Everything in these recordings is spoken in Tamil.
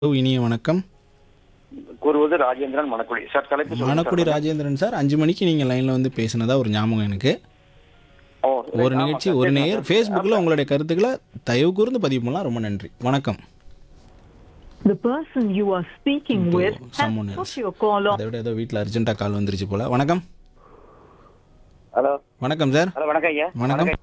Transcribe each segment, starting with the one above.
இனிய வணக்கம் கூறுவது ராஜேந்திரன் மணக்குடி சார் தலைப்பு சொல்லுங்க மணக்குடி சார். ராஜேந்திரன் சார் அஞ்சு மணிக்கு நீங்கள் லைனில் வந்து பேசினதா ஒரு ஞாபகம் எனக்கு ஓ, ஒரு ஆமா நிகழ்ச்சி சார், ஒரு பேசலாம் நேயர் சார். ஃபேஸ்புக்கில் உங்களுடைய கருத்துக்களை தயவு கூர்ந்து பதிவு பண்ணலாம் ரொம்ப நன்றி வணக்கம் The person you are speaking இப்போ with has someone put else. your call on. அதை விட ஏதோ வீட்டில் அர்ஜென்ட்டாக கால் வந்துருச்சு போல வணக்கம் ஹலோ வணக்கம் சார் ஹலோ வணக்கம் ஐயா வணக்கம்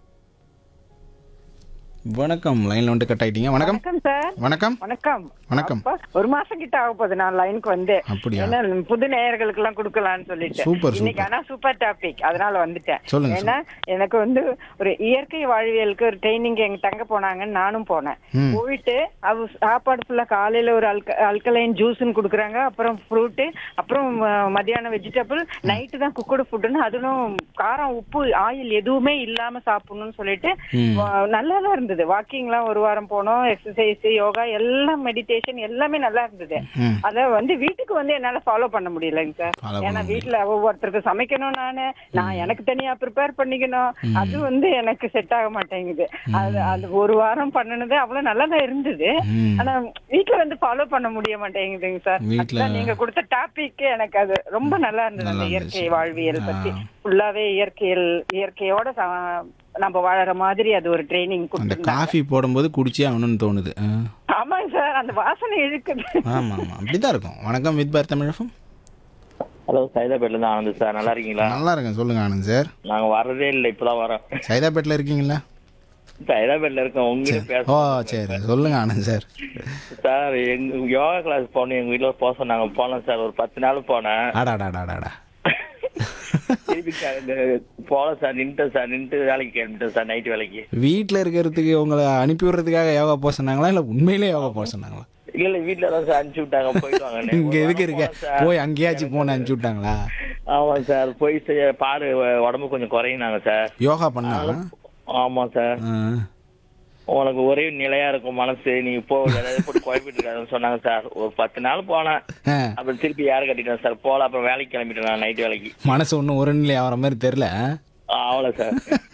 வணக்கம் லைனில் வந்துட்டு கட் ஆயிட்டீங்க வணக்கம் வணக்கம் சார் வணக்கம் வணக்கம் வணக்கம் அப்பா, ஒரு மாசம் கிட்ட ஆக போகுது நான் லைனுக்கு வந்து அப்படியா? ஏன்னா புது நேயர்களுக்கு எல்லாம் கொடுக்கலாம்னு சொல்லிட்டு சூப்பர், இன்னைக்கு சூப்பர். ஆனா சூப்பர் டாபிக் அதனால வந்துட்டேன் சொல்லுங்க, ஏன்னா எனக்கு வந்து ஒரு இயற்கை வாழ்வியலுக்கு ஒரு ட்ரைனிங் எங்க தங்க போனாங்கன்னு நானும் போனேன் ம். போயிட்டு அவ சாப்பாடு ஃபுல்லா காலையில ஒரு அல்க அல்கலைன் ஜூஸ்னு கொடுக்குறாங்க அப்புறம் ஃப்ரூட்டு அப்புறம் ம- மத்தியானம் வெஜிடபிள் நைட்டு தான் குக்கடு ஃபுட்டுன்னு அதுவும் காரம் உப்பு ஆயில் எதுவுமே இல்லாம சாப்பிடணும்னு சொல்லிட்டு ம். வா- நல்லா தான் இருந்தது வாக்கிங்லாம் ஒரு வாரம் போனோம் எக்ஸசைஸ் யோகா எல்லாம் மெடிடேஷன் எல்லாமே நல்லா இருந்தது ம். அத வந்து வீட்டுக்கு வந்து என்னால ஃபாலோ பண்ண முடியலங்க சார் Follow பண்ண ஏன்னா முடியல. வீட்டுல ஒவ்வொருத்தருக்கு சமைக்கணும் நானு நான் எனக்கு தனியா ப்ரிப்பேர் பண்ணிக்கணும் அது வந்து எனக்கு செட் ஆக மாட்டேங்குது அது அது ஒரு வாரம் பண்ணுனது அவ்வளவு நல்லா தான் இருந்தது ம். ஆனா வீட்டுல வந்து ஃபாலோ பண்ண முடிய மாட்டேங்குதுங்க சார் வீட்ல- அதுதான் நீங்க கொடுத்த டாபிக் எனக்கு அது ரொம்ப நல்லா இருந்தது நல்லா அந்த இயற்கை இருந்துச்சு. வாழ்வியல் பத்தி ஆ. ஃபுல்லாவே இயற்கையில் இயற்கையோட ச- நம்ம வாழற மாதிரி அது ஒரு ட்ரைனிங் அந்த கொடுத்துருந்தாங்க காஃபி போடும்போது குடிச்சே ஆகணும்னு தோணுது ஆ. ஆமாங்க சார் அந்த வாசனை இழுக்குது ஆமாம் ஆமாம் அப்படி தான் இருக்கும் வணக்கம் வித் பார் தமிழகம் ஹலோ சைதாபேட்ல இருந்து ஆனந்த் சார் நல்லா இருக்கீங்களா நல்லா இருக்கேன் சொல்லுங்க ஆனந்த் சார் நாங்க வரதே இல்லை இப்பதான் வரோம் சைதாப்பேட்டில் இருக்கீங்களா சைதாபேட்ல இருக்கோம் உங்ககிட்ட ஓ பேச சரி சொல்லுங்க ஆனந்த் சார் சார் எங்க யோகா கிளாஸ் போனோம் எங்க வீட்டுல போக சொன்னாங்க போனோம் சார் ஒரு பத்து நாள் போனேன் ஆடாடாடாடாடா திருப்பி க- போல சார் நின்ட்டேன் சார் நின்ட்டு வேலைக்கு கிளம்பிட்டேன் சார் நைட் வேலைக்கு வீட்டில் இருக்கிறதுக்கு உங்களை அனுப்பி விடுறதுக்காக யோகா போக சொன்னாங்களா இல்லை உண்மையிலே யோகா போக சொன்னாங்களா இல்ல வீட்டுல தான் சார் அனுப்பிச்சு விட்டாங்க போயிட்டு வாங்க இங்க எதுக்கு இருக்க போய் அங்கேயாச்சும் போன அனுப்பிச்சு விட்டாங்களா ஆமா சார் போய் செய்ய- பாரு உடம்பு கொஞ்சம் குறையினாங்க சார் யோகா பண்ணா ஆமா சார் ஆ. உனக்கு ஒரே நிலையா இருக்கும் மனசு நீ போ ஏதாவது போட்டு குழப்பிட்டு இருக்காதுன்னு சொன்னாங்க சார் ஒரு பத்து நாள் போனேன் ஆ. அப்புறம் திருப்பி யார் கட்டிட்டேன் சார் போல அப்புறம் வேலைக்கு கிளம்பிட்டேன் நான் நைட் வேலைக்கு மனசு ஒன்றும் ஒரு நிலை ஆகிற மாதிரி தெரில அவ்வளோ சார்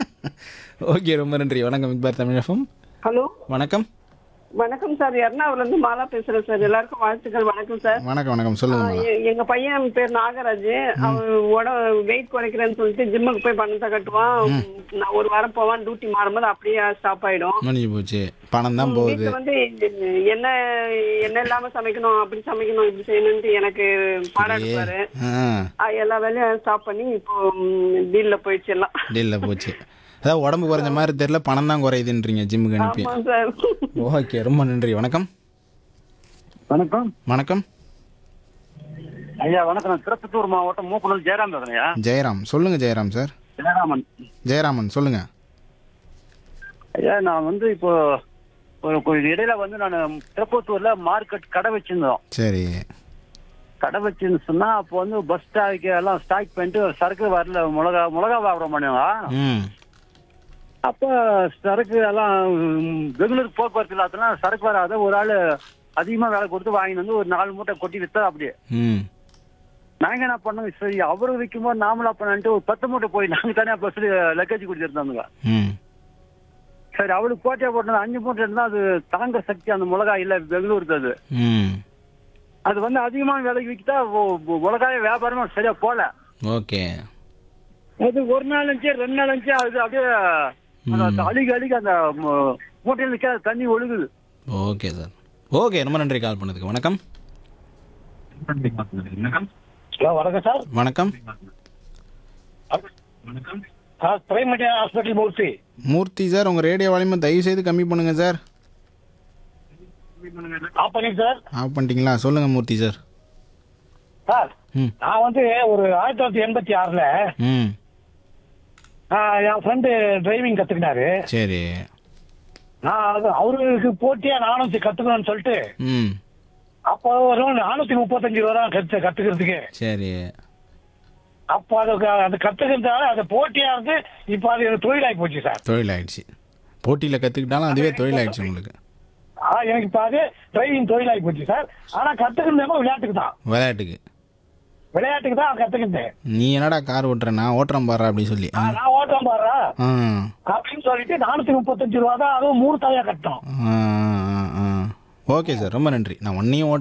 ஓகே ரொம்ப நன்றி வணக்கம் வித் பார் தமிழகம் ஹலோ வணக்கம் வணக்கம் சார் எர்ணாகுளம்ல இருந்து மாலா பேசுறேன் சார் எல்லாருக்கும் வாழ்த்துக்கள் வணக்கம் சார் வணக்கம் வணக்கம் சொல்லுங்க ஆ, மேடம் எ- எங்க பையன் பேர் நாகராஜ் அவன் உடம்பு வெயிட் குறைக்கிறேன்னு சொல்லிட்டு ஜிம்முக்கு போய் பணத்தை கட்டுவான் நான் ஒரு வாரம் போவான் டியூட்டி மாறும்போது அப்படியே ஸ்டாப் ஆயிடும் முடிஞ்சு போச்சு பணம் தான் போகுது வீட்டுல வந்து என்ன என்ன இல்லாம சமைக்கணும் அப்படி சமைக்கணும் இப்படி செய்யணும்ட்டு எனக்கு பாடம் எடுப்பாரு ஆ ஆ, எல்லா வேலையும் ஸ்டாப் பண்ணி இப்போ டீல்ல போயிடுச்சு எல்லாம் டீலில் போச்சு அதான் உடம்பு குறைஞ்ச மாதிரி தெரியல பணம் தான் குறையுதுன்றீங்க ஜிம்முக்கு அனுப்பி ஆமா சார் ஓகே ரொம்ப நன்றி வணக்கம் வணக்கம் வணக்கம் ஐயா வணக்கம் நான் திருப்பத்தூர் மாவட்டம் மூக்குனூர் ஜெயராம் பேசுறேன் ஐயா ஜெயராம் சொல்லுங்க ஜெயராம் சார் ஜெயராமன் ஜெயராமன் சொல்லுங்க ஐயா நான் வந்து இப்போ ஒரு கொஞ்சம் இடையில வந்து நான் திருப்பத்தூர்ல மார்க்கெட் கடை வச்சிருந்தோம் சரி கடை வச்சிருந்து சொன்னா அப்போ வந்து பஸ் ஸ்டாக்கு எல்லாம் ஸ்டாக் பண்ணிட்டு சரக்கு வரல மிளகா மிளகா வியாபாரம் பண்ணுவாங்க ம் அப்போ சரக்கு எல்லாம் ம், பெங்களூர் போக்குவரத்து இல்லாததுலாம் சரக்கு வராத ஒரு ஆள் அதிகமா விலை கொடுத்து வாங்கிட்டு வந்து ஒரு நாலு மூட்டை கொட்டி வித்தா அப்படியே ம் நாங்க என்ன பண்ணோம் சரி அவரு விற்கும்போது நாமளா பண்ணான்ட்டு ஒரு பத்து மூட்டை போய் நாங்க தனியா பஸ்ல லக்கேஜ் கொடுத்துருந்தாங்க ம் சரி அவளுக்கு கோட்டையா போட்டது அஞ்சு மூட்டை இருந்தா அது தாங்க சக்தி அந்த மிளகாய் இல்ல பெங்களூருக்கு அது ம் அது வந்து அதிகமான விலைக்கு விற்கிட்டா மிளகாய வியாபாரமா சரியா போல ஓகே அது ஒரு நாள் இருந்துச்சு ரெண்டு நாள் இருந்துச்சு அது அப்படியே அந்த அழுகி அழுகி அந்த மு- மூட்டையில நிக்க தண்ணி ஒழுகுது ஓகே சார் ஓகே ரொம்ப நன்றி கால் பண்ணதுக்கு வணக்கம் ஹலோ வணக்கம் சார் வணக்கம் sir primary hospital Murthy Murthy sir உங்கள் ரேடியோ வால்யூமை தயவு செய்து கம்மி பண்ணுங்க சார் ஆஃப் பண்ணி சார் ஆஃப் பண்ணிட்டீங்களா சொல்லுங்க மூர்த்தி சார் சார் ம் நான் வந்து ஒரு ஆயிரத்தி தொள்ளாயிரத்தி எண்பத்தி ஆறுல ம் ஆஹ், என் ஃப்ரெண்டு டிரைவிங் கத்துக்கினாரு சரி நான் அது அவருக்கு போட்டியா நானும் கத்துக்கணும்னு சொல்லிட்டு ம் அப்போ ஒரு நானூத்தி முப்பத்தஞ்சு ரூபா தான் கத்து கத்துக்கிறதுக்கு சரி அப்போ அதுக்கு அது கத்துக்கிறதால அது போட்டியா இருந்து இப்போ அது எனக்கு தொழிலாகி போச்சு சார் தொழில் ஆயிடுச்சு போட்டியில் கற்றுக்கிட்டாலும் அதுவே தொழில் ஆயிடுச்சு உங்களுக்கு ஆ, எனக்கு இப்போ அது டிரைவிங் தொழிலாகி போச்சு சார் ஆனா கத்துக்கிறதேமோ விளையாட்டுக்கு தான் விளையாட்டுக்கு விளையாட்டுக்கு தான் கத்துக்கிட்டேன் நீ என்னடா கார் ஓட்டுற நான் ஓட்டுறேன் பாரு அப்படின்னு சொல்லி ஆ நான் ஓட்டம் பாடுறா ஆ அப்படின்னு சொல்லிட்டு நானூத்தி முப்பத்தஞ்சு ரூபா தான் அதுவும் மூணு தாயா கட்டணும் ஆ, ஆ, ஆ. ஓகே சார் ரொம்ப நன்றி நான் ஒன்னையும் ஓட்ட